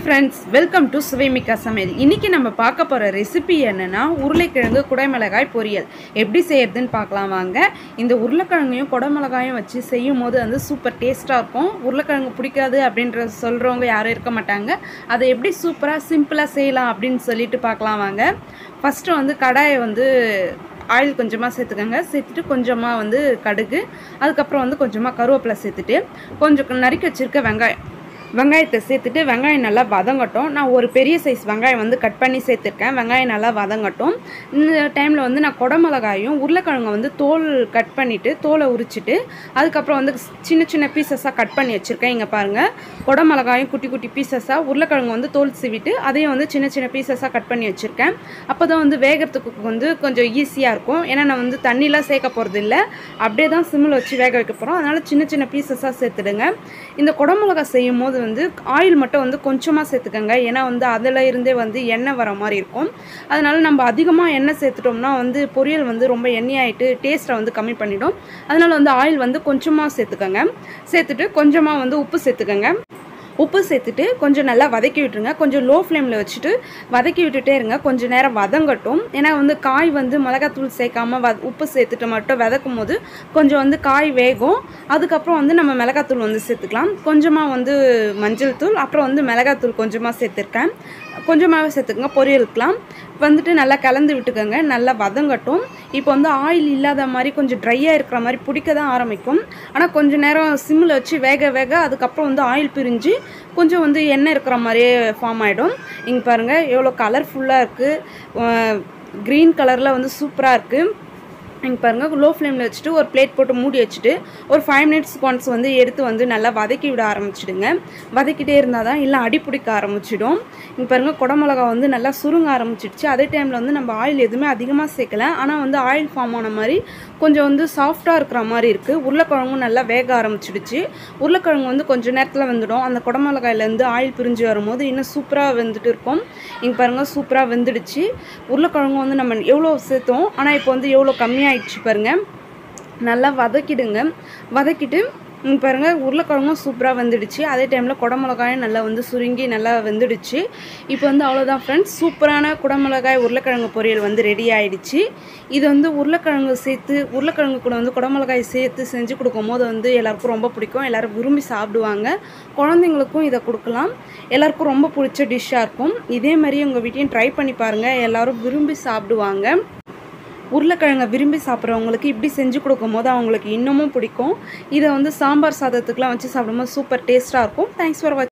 friends welcome to சுவைமிக்கா சமையல் இன்றைக்கி நம்ம பார்க்க போகிற ரெசிபி என்னென்னா உருளைக்கிழங்கு குடைமிளகாய் பொரியல் எப்படி செய்யறதுன்னு பார்க்கலாம் வாங்க இந்த உருளைக்கிழங்கையும் குடமிளகாயும் வச்சு செய்யும் போது வந்து சூப்பர் டேஸ்ட்டாக இருக்கும் உருளைக்கிழங்கு பிடிக்காது அப்படின்ற சொல்கிறவங்க யாரும் இருக்க மாட்டாங்க அதை எப்படி சூப்பராக சிம்பிளாக செய்யலாம் அப்படின்னு சொல்லிட்டு பார்க்கலாம் வாங்க ஃபஸ்ட்டு வந்து கடாயை வந்து ஆயில் கொஞ்சமாக சேர்த்துக்கோங்க சேர்த்துட்டு கொஞ்சமாக வந்து கடுகு அதுக்கப்புறம் வந்து கொஞ்சமாக கருவேப்பிலை சேர்த்துட்டு கொஞ்சம் நறுக்கி வச்சுருக்க வெங்காயம் வெங்காயத்தை சேர்த்துட்டு வெங்காயம் நல்லா வதங்கட்டும் நான் ஒரு பெரிய சைஸ் வெங்காயம் வந்து கட் பண்ணி சேர்த்துருக்கேன் வெங்காயம் நல்லா வதங்கட்டும் இந்த டைமில் வந்து நான் குடமிளகாயும் உருளைக்கிழங்கை வந்து தோல் கட் பண்ணிவிட்டு தோலை உரிச்சிட்டு அதுக்கப்புறம் வந்து சின்ன சின்ன பீசஸாக கட் பண்ணி வச்சுருக்கேன் இங்கே பாருங்கள் குடமிளகாயும் குட்டி குட்டி பீசஸாக உருளைக்கிழங்கு வந்து தோல் சீவிட்டு அதையும் வந்து சின்ன சின்ன பீசஸாக கட் பண்ணி வச்சுருக்கேன் அப்போ தான் வந்து வேகிறதுக்கு வந்து கொஞ்சம் ஈஸியாக இருக்கும் ஏன்னா நான் வந்து தண்ணிலாம் சேர்க்க போகிறது இல்லை அப்படியே தான் சிம்மில் வச்சு வேக வைக்க போகிறோம் அதனால் சின்ன சின்ன பீசஸாக சேர்த்துடுங்க இந்த குடமிளகா செய்யும் போது வந்து ஆயில் மட்டும் வந்து கொஞ்சமாக சேர்த்துக்கோங்க ஏன்னா வந்து அதில் இருந்தே வந்து எண்ணெய் வர மாதிரி இருக்கும் அதனால் நம்ம அதிகமாக எண்ணெய் சேர்த்துட்டோம்னா வந்து பொரியல் வந்து ரொம்ப எண்ணெயாயிட்டு டேஸ்ட்டை வந்து கம்மி பண்ணிடும் அதனால் வந்து ஆயில் வந்து கொஞ்சமாக சேர்த்துக்கோங்க சேர்த்துட்டு கொஞ்சமாக வந்து உப்பு சேர்த்துக்கோங்க உப்பு சேர்த்துட்டு கொஞ்சம் நல்லா வதக்கி விட்டுருங்க கொஞ்சம் லோ ஃப்ளேமில் வச்சுட்டு வதக்கி விட்டுட்டே இருங்க கொஞ்சம் நேரம் வதங்கட்டும் ஏன்னா வந்து காய் வந்து மிளகாத்தூள் சேர்க்காம வ உப்பு சேர்த்துட்டு மட்டும் வதக்கும் போது கொஞ்சம் வந்து காய் வேகும் அதுக்கப்புறம் வந்து நம்ம மிளகாத்தூள் வந்து சேர்த்துக்கலாம் கொஞ்சமாக வந்து மஞ்சள் தூள் அப்புறம் வந்து மிளகாத்தூள் கொஞ்சமாக சேர்த்துருக்கேன் கொஞ்சமாகவே சேர்த்துக்கங்க பொரியலுக்குலாம் வந்துட்டு நல்லா கலந்து விட்டுக்கோங்க நல்லா வதங்கட்டும் இப்போ வந்து ஆயில் இல்லாத மாதிரி கொஞ்சம் ட்ரையாக இருக்கிற மாதிரி பிடிக்க தான் ஆரம்பிக்கும் ஆனால் கொஞ்சம் நேரம் சிம்மில் வச்சு வேக வேக அதுக்கப்புறம் வந்து ஆயில் பிரிஞ்சு கொஞ்சம் வந்து எண்ணெய் இருக்கிற மாதிரியே ஃபார்ம் ஆகிடும் இங்கே பாருங்கள் எவ்வளோ கலர்ஃபுல்லாக இருக்குது க்ரீன் கலரில் வந்து சூப்பராக இருக்குது இங்கே பாருங்கள் லோ ஃப்ளேமில் வச்சுட்டு ஒரு பிளேட் போட்டு மூடி வச்சுட்டு ஒரு ஃபைவ் மினிட்ஸ் ஒன்ஸ் வந்து எடுத்து வந்து நல்லா வதக்கி விட ஆரம்பிச்சிடுங்க வதக்கிட்டே இருந்தால் தான் இல்லை அடி பிடிக்க ஆரம்பிச்சிடும் இங்கே பாருங்கள் குடமிளகா வந்து நல்லா சுருங்க ஆரம்பிச்சிடுச்சு அதே டைமில் வந்து நம்ம ஆயில் எதுவுமே அதிகமாக சேர்க்கல ஆனால் வந்து ஆயில் ஃபார்ம் ஆன மாதிரி கொஞ்சம் வந்து சாஃப்டாக இருக்கிற மாதிரி இருக்குது உருளைக்கிழங்கும் நல்லா வேக ஆரம்பிச்சிடுச்சு உருளைக்கிழங்கு வந்து கொஞ்சம் நேரத்தில் வந்துடும் அந்த குடமிளகாயிலேருந்து ஆயில் பிரிஞ்சு வரும்போது இன்னும் சூப்பராக வெந்துட்டு இருக்கும் இங்கே பாருங்கள் சூப்பராக வெந்துடுச்சு உருளைக்கிழங்கு வந்து நம்ம எவ்வளோ சேர்த்தோம் ஆனால் இப்போ வந்து எவ்வளோ கம்மியாக ஆயிடுச்சு பாருங்கள் நல்லா வதக்கிடுங்க வதக்கிட்டு இங்கே பாருங்கள் உருளைக்கிழங்கும் சூப்பராக வந்துடுச்சு அதே டைமில் குடமிளகாயும் நல்லா வந்து சுருங்கி நல்லா வெந்துடுச்சு இப்போ வந்து அவ்வளோதான் ஃப்ரெண்ட்ஸ் சூப்பரான குடமிளகாய் உருளைக்கிழங்கு பொரியல் வந்து ரெடி ஆகிடுச்சு இது வந்து உருளைக்கிழங்கு சேர்த்து உருளைக்கிழங்கு கூட வந்து குடமிளகாய் சேர்த்து செஞ்சு கொடுக்கும் போது வந்து எல்லாருக்கும் ரொம்ப பிடிக்கும் எல்லோரும் விரும்பி சாப்பிடுவாங்க குழந்தைங்களுக்கும் இதை கொடுக்கலாம் எல்லாருக்கும் ரொம்ப பிடிச்ச டிஷ்ஷாக இருக்கும் இதே மாதிரி உங்கள் வீட்டையும் ட்ரை பண்ணி பாருங்கள் எல்லோரும் விரும்பி சாப்பிடுவாங்க உருளைக்கிழங்கை விரும்பி சாப்பிட்றவங்களுக்கு இப்படி செஞ்சு கொடுக்கும் போது அவங்களுக்கு இன்னமும் பிடிக்கும் இதை வந்து சாம்பார் சாதத்துக்குலாம் வச்சு சாப்பிடும்போது சூப்பர் டேஸ்ட்டாக இருக்கும் தேங்க்ஸ் ஃபார் வாட்சிங்